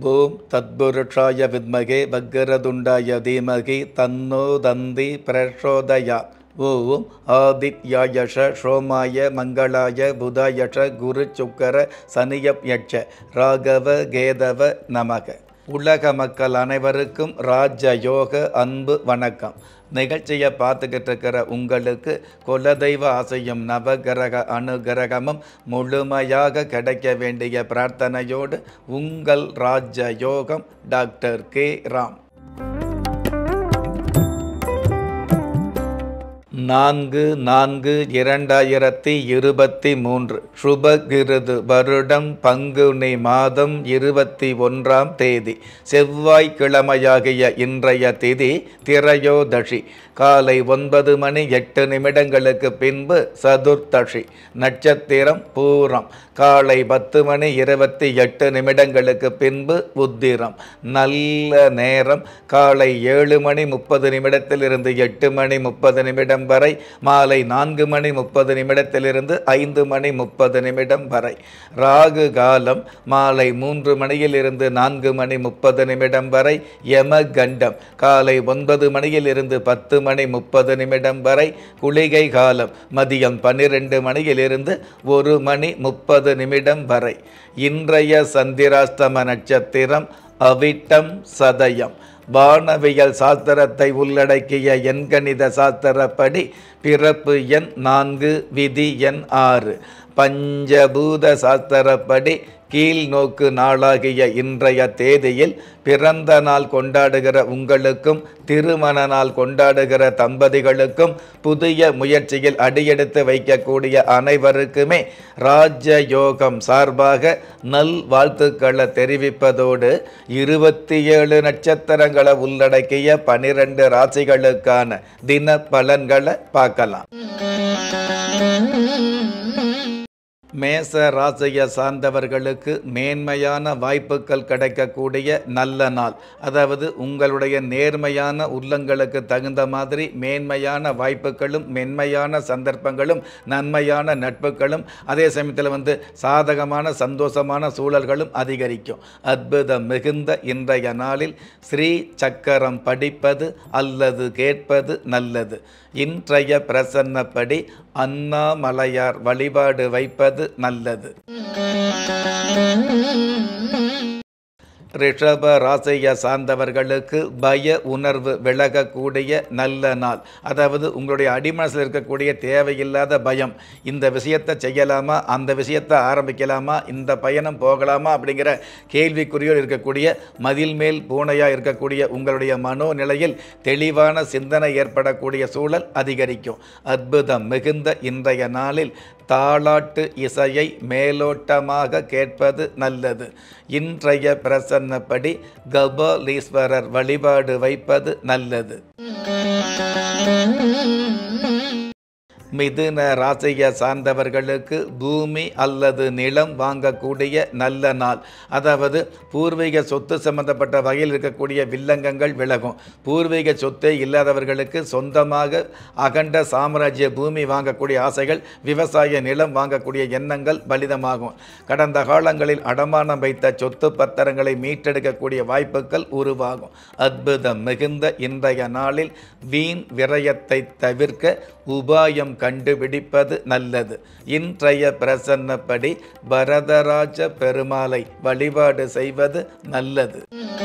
ஓம் தத்புருஷாய வித்மகே பக்கரதுண்டாய தீமகி தன்னோ தந்தி பிரச்சோதயா ஓம் ஆதித்யாயஷ சோமாய மங்களாய புதாயஷ குரு சுக்கர சனியப்யட்ச ராகவ கேதவ நமக உலக மக்கள் அனைவருக்கும் ராஜ யோக அன்பு வணக்கம் நிகழ்ச்சியை பார்த்துக்கிட்டு இருக்கிற உங்களுக்கு குலதெய்வ ஆசையும் நவகிரக அனுகிரகமும் முழுமையாக கிடைக்க வேண்டிய பிரார்த்தனையோடு உங்கள் ராஜ யோகம் டாக்டர் கே ராம் நான்கு நான்கு இரண்டாயிரத்தி இருபத்தி மூன்று சுபகிருது வருடம் பங்குனி மாதம் இருபத்தி ஒன்றாம் தேதி செவ்வாய்க்கிழமையாகிய இன்றைய திதி திரையோதஷி காலை ஒன்பது மணி எட்டு நிமிடங்களுக்கு பின்பு சதுர்த்தஷி நட்சத்திரம் பூரம் காலை பத்து மணி இருபத்தி எட்டு நிமிடங்களுக்கு பின்பு உத்திரம் நல்ல நேரம் காலை ஏழு மணி முப்பது நிமிடத்திலிருந்து எட்டு மணி முப்பது நிமிடம் வரை மாலை நான்கு மணி முப்பது நிமிடத்திலிருந்து ஐந்து மணி முப்பது நிமிடம் வரை ராகு காலம் மாலை மூன்று மணியிலிருந்து நான்கு மணி முப்பது நிமிடம் வரை யம கண்டம் காலை ஒன்பது மணியிலிருந்து பத்து மணி முப்பது நிமிடம் வரை குளிகை காலம் மதியம் பன்னிரெண்டு மணியிலிருந்து ஒரு மணி முப்பது நிமிடம் வரை இன்றைய சந்திராஸ்தம நட்சத்திரம் அவிட்டம் சதயம் வானவியல் சாஸ்திரத்தை உள்ளடக்கிய எண்கணித சாஸ்திரப்படி பிறப்பு எண் நான்கு விதி எண் ஆறு பஞ்சபூத சாஸ்திரப்படி கீழ் நோக்கு நாளாகிய இன்றைய தேதியில் பிறந்த நாள் கொண்டாடுகிற உங்களுக்கும் திருமண நாள் கொண்டாடுகிற தம்பதிகளுக்கும் புதிய முயற்சியில் அடியெடுத்து வைக்கக்கூடிய அனைவருக்குமே ராஜ யோகம் சார்பாக நல் வாழ்த்துக்களை தெரிவிப்பதோடு இருபத்தி ஏழு நட்சத்திரங்களை உள்ளடக்கிய பனிரெண்டு ராசிகளுக்கான தின பலன்களை பார்க்கலாம் மேச ராசியை சார்ந்தவர்களுக்கு மேன்மையான வாய்ப்புகள் கிடைக்கக்கூடிய நல்ல நாள் அதாவது உங்களுடைய நேர்மையான உள்ளங்களுக்கு தகுந்த மாதிரி மேன்மையான வாய்ப்புகளும் மென்மையான சந்தர்ப்பங்களும் நன்மையான நட்புகளும் அதே சமயத்தில் வந்து சாதகமான சந்தோஷமான சூழல்களும் அதிகரிக்கும் அற்புதம் மிகுந்த இன்றைய நாளில் ஸ்ரீ சக்கரம் படிப்பது அல்லது கேட்பது நல்லது இன்றைய பிரசன்னப்படி அண்ணாமலையார் வழிபாடு வைப்பது நல்லது ரிஷப ராசியை சார்ந்தவர்களுக்கு பய உணர்வு விலகக்கூடிய நல்ல நாள் அதாவது உங்களுடைய அடிமனசில் இருக்கக்கூடிய தேவையில்லாத பயம் இந்த விஷயத்தை செய்யலாமா அந்த விஷயத்தை ஆரம்பிக்கலாமா இந்த பயணம் போகலாமா அப்படிங்கிற கேள்விக்குறியோடு இருக்கக்கூடிய மதில் மேல் பூனையாக இருக்கக்கூடிய உங்களுடைய மனோநிலையில் தெளிவான சிந்தனை ஏற்படக்கூடிய சூழல் அதிகரிக்கும் அற்புதம் மிகுந்த இன்றைய நாளில் தாளாட்டு இசையை மேலோட்டமாக கேட்பது நல்லது இன்றைய பிரசன்னப்படி கபாலீஸ்வரர் வழிபாடு வைப்பது நல்லது மிதுன ராசியை சார்ந்தவர்களுக்கு பூமி அல்லது நிலம் வாங்கக்கூடிய நல்ல நாள் அதாவது பூர்வீக சொத்து சம்பந்தப்பட்ட வகையில் இருக்கக்கூடிய வில்லங்கங்கள் விலகும் பூர்வீக சொத்தே இல்லாதவர்களுக்கு சொந்தமாக அகண்ட சாம்ராஜ்ய பூமி வாங்கக்கூடிய ஆசைகள் விவசாய நிலம் வாங்கக்கூடிய எண்ணங்கள் பலிதமாகும் கடந்த காலங்களில் அடமானம் வைத்த சொத்து பத்திரங்களை மீட்டெடுக்கக்கூடிய வாய்ப்புகள் உருவாகும் அற்புதம் மிகுந்த இன்றைய நாளில் வீண் விரயத்தை தவிர்க்க உபாயம் கண்டுபிடிப்பது நல்லது இன்றைய பிரசன்னப்படி வரதராஜ பெருமாளை வழிபாடு செய்வது நல்லது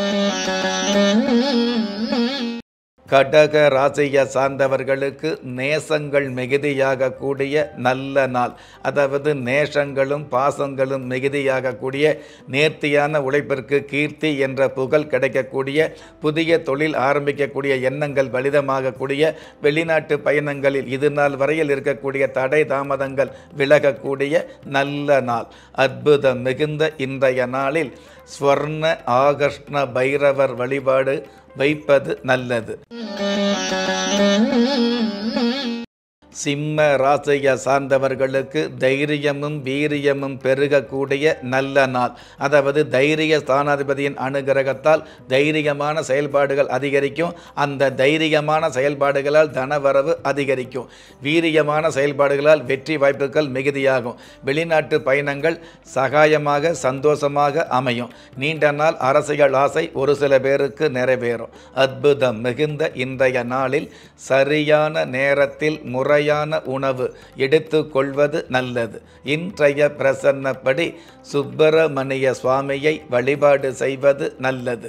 கடக ராசியை சார்ந்தவர்களுக்கு நேசங்கள் மிகுதியாக கூடிய நல்ல நாள் அதாவது நேசங்களும் பாசங்களும் மிகுதியாக கூடிய நேர்த்தியான உழைப்பிற்கு கீர்த்தி என்ற புகழ் கிடைக்கக்கூடிய புதிய தொழில் ஆரம்பிக்கக்கூடிய எண்ணங்கள் பலிதமாகக்கூடிய வெளிநாட்டு பயணங்களில் இது நாள் வரையில் இருக்கக்கூடிய தடை தாமதங்கள் விலகக்கூடிய நல்ல நாள் அற்புதம் மிகுந்த இன்றைய நாளில் ஸ்வர்ண ஆகர்ஷ்ண பைரவர் வழிபாடு வைப்பது நல்லது சிம்ம ராசியை சார்ந்தவர்களுக்கு தைரியமும் வீரியமும் பெருகக்கூடிய நல்ல நாள் அதாவது தைரிய ஸ்தானாதிபதியின் அனுகிரகத்தால் தைரியமான செயல்பாடுகள் அதிகரிக்கும் அந்த தைரியமான செயல்பாடுகளால் தனவரவு அதிகரிக்கும் வீரியமான செயல்பாடுகளால் வெற்றி வாய்ப்புகள் மிகுதியாகும் வெளிநாட்டு பயணங்கள் சகாயமாக சந்தோஷமாக அமையும் நீண்ட நாள் அரசியல் ஆசை ஒரு சில பேருக்கு நிறைவேறும் அற்புதம் மிகுந்த இன்றைய நாளில் சரியான நேரத்தில் முறையான உணவு எடுத்துக்கொள்வது நல்லது இன்றைய பிரசன்னப்படி சுப்பிரமணிய சுவாமியை வழிபாடு செய்வது நல்லது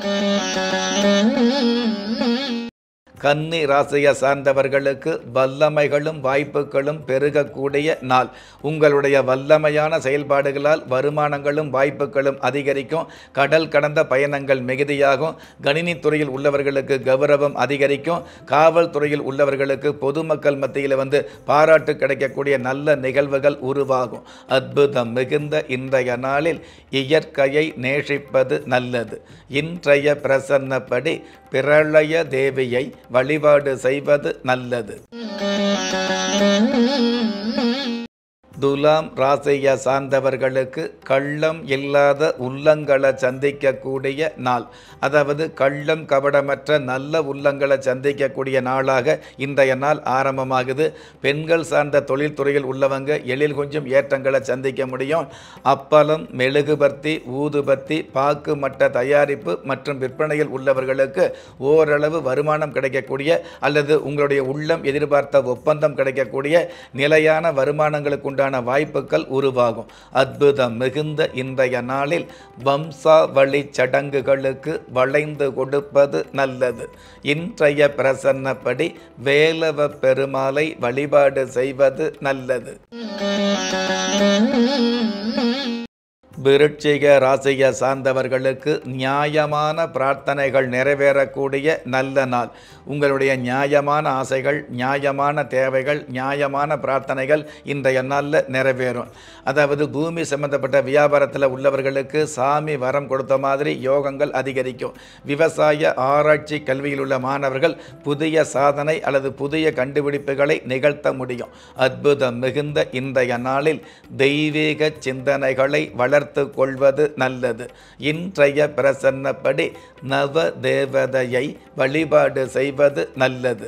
கன்னி ராசியை சார்ந்தவர்களுக்கு வல்லமைகளும் வாய்ப்புகளும் பெருகக்கூடிய நாள் உங்களுடைய வல்லமையான செயல்பாடுகளால் வருமானங்களும் வாய்ப்புகளும் அதிகரிக்கும் கடல் கடந்த பயணங்கள் மிகுதியாகும் கணினித்துறையில் உள்ளவர்களுக்கு கௌரவம் அதிகரிக்கும் காவல்துறையில் உள்ளவர்களுக்கு பொதுமக்கள் மத்தியில் வந்து பாராட்டு கிடைக்கக்கூடிய நல்ல நிகழ்வுகள் உருவாகும் அற்புதம் மிகுந்த இன்றைய நாளில் இயற்கையை நேசிப்பது நல்லது இன்றைய பிரசன்னப்படி பிரளய தேவியை வழிபாடு செய்வது நல்லது துலாம் ராசியை சார்ந்தவர்களுக்கு கள்ளம் இல்லாத உள்ளங்களை சந்திக்கக்கூடிய நாள் அதாவது கள்ளம் கபடமற்ற நல்ல உள்ளங்களை சந்திக்கக்கூடிய நாளாக இன்றைய நாள் ஆரம்பமாகுது பெண்கள் சார்ந்த தொழில்துறையில் உள்ளவங்க எழில் கொஞ்சம் ஏற்றங்களை சந்திக்க முடியும் அப்பளம் மெழுகுபர்த்தி ஊதுபத்தி பாக்கு மட்ட தயாரிப்பு மற்றும் விற்பனையில் உள்ளவர்களுக்கு ஓரளவு வருமானம் கிடைக்கக்கூடிய அல்லது உங்களுடைய உள்ளம் எதிர்பார்த்த ஒப்பந்தம் கிடைக்கக்கூடிய நிலையான வருமானங்களுக்கு உண்டான வாய்ப்புகள் உருவாகும் அற்புதம் மிகுந்த இன்றைய நாளில் வம்சாவளி சடங்குகளுக்கு வளைந்து கொடுப்பது நல்லது இன்றைய பிரசன்னப்படி வேலவ பெருமாளை வழிபாடு செய்வது நல்லது விருட்சிக ராசியை சார்ந்தவர்களுக்கு நியாயமான பிரார்த்தனைகள் நிறைவேறக்கூடிய நல்ல நாள் உங்களுடைய நியாயமான ஆசைகள் நியாயமான தேவைகள் நியாயமான பிரார்த்தனைகள் இன்றைய நாளில் நிறைவேறும் அதாவது பூமி சம்பந்தப்பட்ட வியாபாரத்தில் உள்ளவர்களுக்கு சாமி வரம் கொடுத்த மாதிரி யோகங்கள் அதிகரிக்கும் விவசாய ஆராய்ச்சி கல்வியில் உள்ள மாணவர்கள் புதிய சாதனை அல்லது புதிய கண்டுபிடிப்புகளை நிகழ்த்த முடியும் அற்புதம் மிகுந்த இன்றைய நாளில் தெய்வீக சிந்தனைகளை வளர்த்து கொள்வது நல்லது இன்றைய பிரசன்னப்படி நவ தேவதையை வழிபாடு செய்வது நல்லது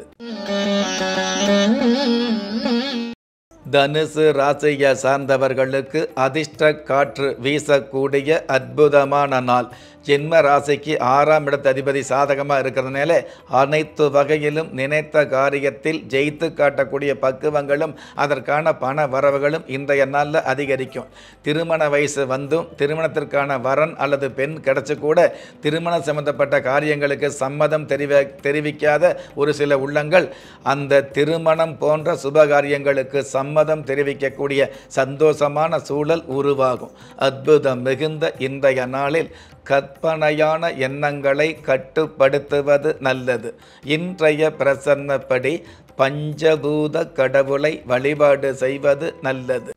தனுசு ராசியை சார்ந்தவர்களுக்கு அதிர்ஷ்ட காற்று வீசக்கூடிய அற்புதமான நாள் ஜென்ம ராசிக்கு ஆறாம் இடத்து அதிபதி சாதகமாக இருக்கிறதுனால அனைத்து வகையிலும் நினைத்த காரியத்தில் ஜெயித்து காட்டக்கூடிய பக்குவங்களும் அதற்கான பண வரவுகளும் இன்றைய நாளில் அதிகரிக்கும் திருமண வயசு வந்தும் திருமணத்திற்கான வரன் அல்லது பெண் கிடைச்சு கூட திருமணம் சம்பந்தப்பட்ட காரியங்களுக்கு சம்மதம் தெரிவி தெரிவிக்காத ஒரு சில உள்ளங்கள் அந்த திருமணம் போன்ற சுபகாரியங்களுக்கு சம்மதம் தெரிவிக்கக்கூடிய சந்தோஷமான சூழல் உருவாகும் அற்புதம் மிகுந்த இன்றைய நாளில் கற்பனையான எண்ணங்களை கட்டுப்படுத்துவது நல்லது இன்றைய பிரசன்னப்படி பஞ்சபூத கடவுளை வழிபாடு செய்வது நல்லது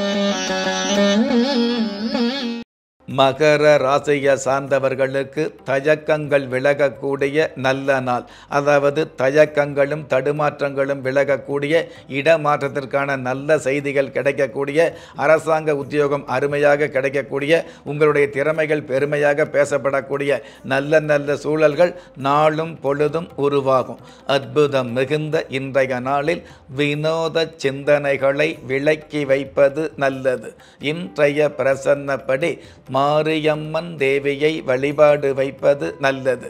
மகர ராசியை சார்ந்தவர்களுக்கு தயக்கங்கள் விலகக்கூடிய நல்ல நாள் அதாவது தயக்கங்களும் தடுமாற்றங்களும் விலகக்கூடிய இடமாற்றத்திற்கான நல்ல செய்திகள் கிடைக்கக்கூடிய அரசாங்க உத்தியோகம் அருமையாக கிடைக்கக்கூடிய உங்களுடைய திறமைகள் பெருமையாக பேசப்படக்கூடிய நல்ல நல்ல சூழல்கள் நாளும் பொழுதும் உருவாகும் அற்புதம் மிகுந்த இன்றைய நாளில் வினோத சிந்தனைகளை விலக்கி வைப்பது நல்லது இன்றைய பிரசன்னப்படி மாரியம்மன் தேவியை வழிபாடு வைப்பது நல்லது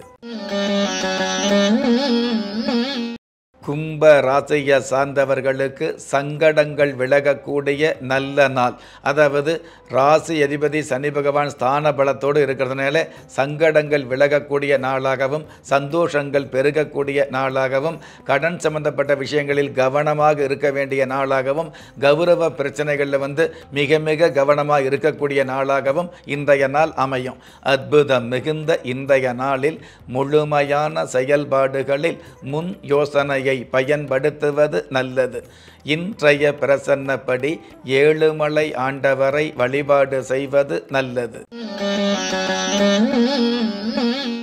கும்ப ராசியை சார்ந்தவர்களுக்கு சங்கடங்கள் விலகக்கூடிய நல்ல நாள் அதாவது ராசி அதிபதி சனி பகவான் ஸ்தான பலத்தோடு இருக்கிறதுனால சங்கடங்கள் விலகக்கூடிய நாளாகவும் சந்தோஷங்கள் பெருகக்கூடிய நாளாகவும் கடன் சம்பந்தப்பட்ட விஷயங்களில் கவனமாக இருக்க வேண்டிய நாளாகவும் கௌரவ பிரச்சனைகளில் வந்து மிக மிக கவனமாக இருக்கக்கூடிய நாளாகவும் இன்றைய நாள் அமையும் அற்புதம் மிகுந்த இன்றைய நாளில் முழுமையான செயல்பாடுகளில் முன் யோசனையை பயன்படுத்துவது நல்லது இன்றைய பிரசன்னப்படி ஏழுமலை ஆண்டவரை வழிபாடு செய்வது நல்லது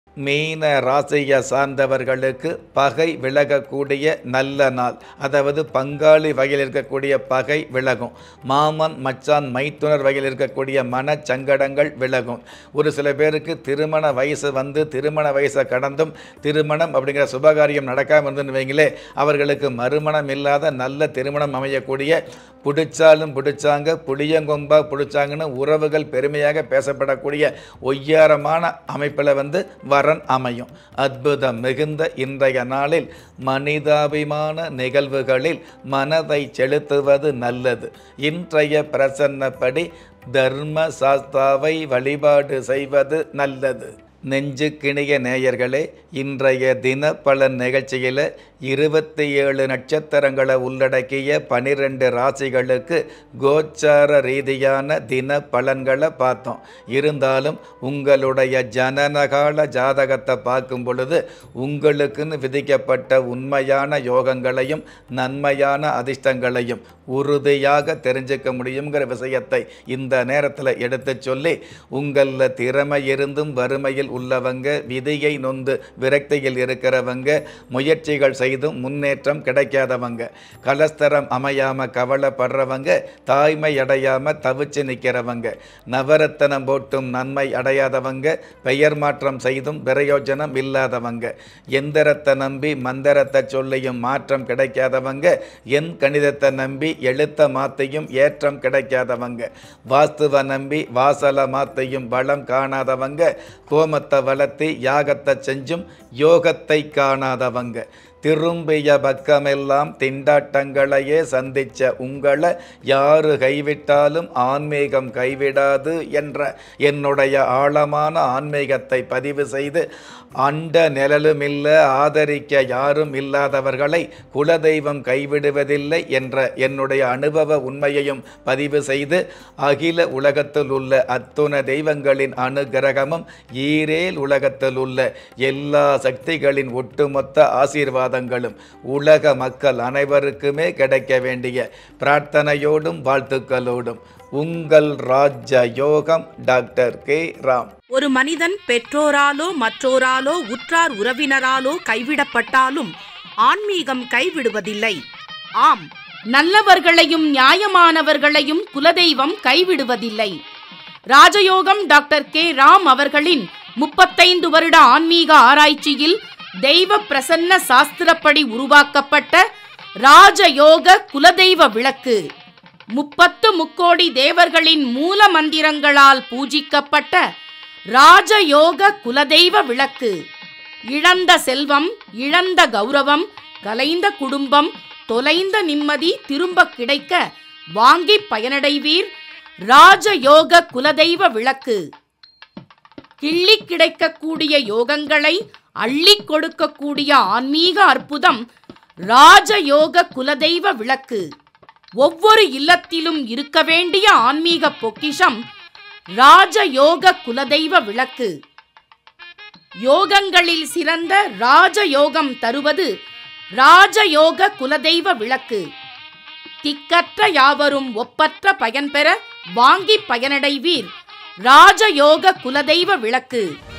மீன ராசியை சார்ந்தவர்களுக்கு பகை விலகக்கூடிய நல்ல நாள் அதாவது பங்காளி வகையில் இருக்கக்கூடிய பகை விலகும் மாமன் மச்சான் மைத்துனர் வகையில் இருக்கக்கூடிய மனச்சங்கடங்கள் விலகும் ஒரு சில பேருக்கு திருமண வயசு வந்து திருமண வயசை கடந்தும் திருமணம் அப்படிங்கிற சுபகாரியம் நடக்காமல் இருந்துன்னு வைங்களே அவர்களுக்கு மறுமணம் இல்லாத நல்ல திருமணம் அமையக்கூடிய பிடிச்சாலும் பிடிச்சாங்க புளியங்கொம்பா பிடிச்சாங்கன்னு உறவுகள் பெருமையாக பேசப்படக்கூடிய ஒய்யாரமான அமைப்பில் வந்து வரன் அமையும் அற்புதம் மிகுந்த இன்றைய நாளில் மனிதாபிமான நிகழ்வுகளில் மனதை செலுத்துவது நல்லது இன்றைய பிரசன்னப்படி தர்ம சாஸ்தாவை வழிபாடு செய்வது நல்லது நெஞ்சுக்கிணிய நேயர்களே இன்றைய தின பலன் நிகழ்ச்சியில் இருபத்தி ஏழு நட்சத்திரங்களை உள்ளடக்கிய பனிரெண்டு ராசிகளுக்கு கோச்சார ரீதியான தின பலன்களை பார்த்தோம் இருந்தாலும் உங்களுடைய ஜனனகால ஜாதகத்தை பார்க்கும் பொழுது உங்களுக்குன்னு விதிக்கப்பட்ட உண்மையான யோகங்களையும் நன்மையான அதிர்ஷ்டங்களையும் உறுதியாக தெரிஞ்சுக்க முடியுங்கிற விஷயத்தை இந்த நேரத்தில் எடுத்து சொல்லி உங்களில் திறமை இருந்தும் வறுமையில் உள்ளவங்க விதியை நொந்து விரக்தியில் இருக்கிறவங்க முயற்சிகள் செய்தும் முன்னேற்றம் கிடைக்காதவங்க கலஸ்தரம் அமையாம கவலைப்படுறவங்க தாய்மை அடையாம தவிச்சு நிற்கிறவங்க நவரத்தனம் போட்டும் நன்மை அடையாதவங்க பெயர் மாற்றம் செய்தும் பிரயோஜனம் இல்லாதவங்க எந்திரத்தை நம்பி மந்திரத்தை சொல்லியும் மாற்றம் கிடைக்காதவங்க என் கணிதத்தை நம்பி எழுத்த மாத்தையும் ஏற்றம் கிடைக்காதவங்க வாஸ்துவை நம்பி வாசல மாத்தையும் பலம் காணாதவங்க கோமத்தை வளர்த்தி யாகத்தை செஞ்சும் யோகத்தை காணாதவங்க திரும்பிய பக்கமெல்லாம் திண்டாட்டங்களையே சந்திச்ச உங்களை யாரு கைவிட்டாலும் ஆன்மீகம் கைவிடாது என்ற என்னுடைய ஆழமான ஆன்மீகத்தை பதிவு செய்து அண்ட நிழலுமில்ல ஆதரிக்க யாரும் இல்லாதவர்களை குலதெய்வம் கைவிடுவதில்லை என்ற என்னுடைய அனுபவ உண்மையையும் பதிவு செய்து அகில உலகத்தில் உள்ள அத்துண தெய்வங்களின் அனுகிரகமும் ஈரேல் உலகத்தில் உள்ள எல்லா சக்திகளின் ஒட்டுமொத்த ஆசீர்வாதங்களும் உலக மக்கள் அனைவருக்குமே கிடைக்க வேண்டிய பிரார்த்தனையோடும் வாழ்த்துக்களோடும் உங்கள் ராஜ யோகம் டாக்டர் கே ராம் ஒரு மனிதன் பெற்றோராலோ மற்றோராலோ உற்றார் உறவினராலோ கைவிடப்பட்டாலும் ஆன்மீகம் கைவிடுவதில்லை ஆம் நல்லவர்களையும் நியாயமானவர்களையும் குலதெய்வம் கைவிடுவதில்லை ராஜயோகம் டாக்டர் கே ராம் அவர்களின் முப்பத்தைந்து வருட ஆன்மீக ஆராய்ச்சியில் தெய்வ பிரசன்ன சாஸ்திரப்படி உருவாக்கப்பட்ட ராஜயோக குலதெய்வ விளக்கு முப்பத்து முக்கோடி தேவர்களின் மூல மந்திரங்களால் பூஜிக்கப்பட்ட ராஜயோக குலதெய்வ விளக்கு இழந்த செல்வம் இழந்த கௌரவம் கலைந்த குடும்பம் தொலைந்த நிம்மதி திரும்ப கிடைக்க வாங்கி பயனடைவீர் ராஜயோக குலதெய்வ விளக்கு கிள்ளி கிடைக்கக்கூடிய யோகங்களை அள்ளி கொடுக்கக்கூடிய ஆன்மீக அற்புதம் ராஜயோக குலதெய்வ விளக்கு ஒவ்வொரு இல்லத்திலும் இருக்க வேண்டிய ஆன்மீக பொக்கிஷம் ராஜயோக குலதெய்வ விளக்கு யோகங்களில் சிறந்த ராஜயோகம் தருவது ராஜயோக குலதெய்வ விளக்கு திக்கற்ற யாவரும் ஒப்பற்ற பயன்பெற வாங்கி பயனடைவீர் ராஜயோக குலதெய்வ விளக்கு